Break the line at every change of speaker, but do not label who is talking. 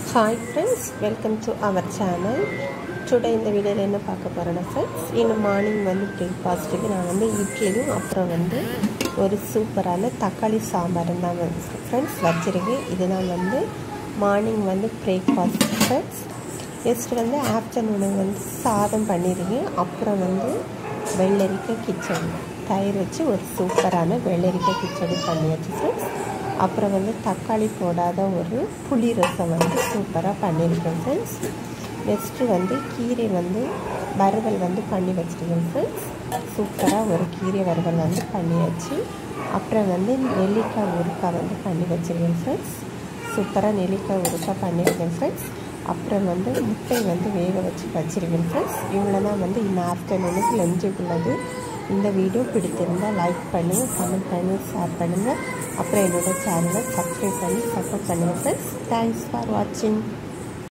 hi friends welcome to our channel today இந்த வீடியோவில் என்ன பார்க்க போகிறேன்னா ஃப்ரெண்ட்ஸ் இன்னும் மார்னிங் வந்து பிரேக்ஃபாஸ்ட்டுக்கு நான் வந்து இட்லியும் அப்புறம் வந்து ஒரு சூப்பரான தக்காளி சாம்பாரும் தான் வந்து ஃப்ரெண்ட்ஸ் வச்சுருக்கேன் இதுதான் வந்து மார்னிங் வந்து பிரேக்ஃபாஸ்ட் ஃப்ரெண்ட்ஸ் நெக்ஸ்ட் வந்து ஆஃப்டர்நூனு வந்து சாதம் பண்ணியிருக்கேன் அப்புறம் வந்து வெள்ளரிக்காய் கிச்சடி தயிர் வச்சு ஒரு சூப்பரான வெள்ளரிக்காய் கிச்சடி பண்ணியாச்சு ஃப்ரெண்ட்ஸ் அப்புறம் வந்து தக்காளி போடாத ஒரு புளி ரசம் வந்து சூப்பராக பண்ணியிருக்கேன் ஃப்ரெண்ட்ஸ் நெக்ஸ்ட்டு வந்து கீரை வந்து வறுவல் வந்து பண்ணி வச்சுருக்கேன் ஃப்ரெண்ட்ஸ் சூப்பராக ஒரு கீரை வறுவல் வந்து பண்ணியாச்சு அப்புறம் வந்து நெல்லிக்காய் உருக்காய் வந்து பண்ணி வச்சுருக்கேன் ஃப்ரெண்ட்ஸ் சூப்பராக நெல்லிக்காய் உருக்காய் பண்ணியிருக்கேன் ஃப்ரெண்ட்ஸ் அப்புறம் வந்து முட்டை வந்து வேக வச்சு வச்சுருக்கேன் ஃப்ரெண்ட்ஸ் இவ்வளோ தான் வந்து இந்த ஆஃப்டர்நூனுக்கு லஞ்சுக்குள்ளது இந்த வீடியோ பிடித்திருந்தால் லைக் பண்ணுங்கள் கமெண்ட் பண்ணுங்கள் ஷேர் பண்ணுங்கள் அப்புறம் என்னோடய சேனலை சப்ஸ்கிரைப் பண்ணி சப்போர்ட் பண்ணுங்கள் ஃப்ரெண்ட்ஸ் தேங்க்ஸ் ஃபார் வாட்சிங்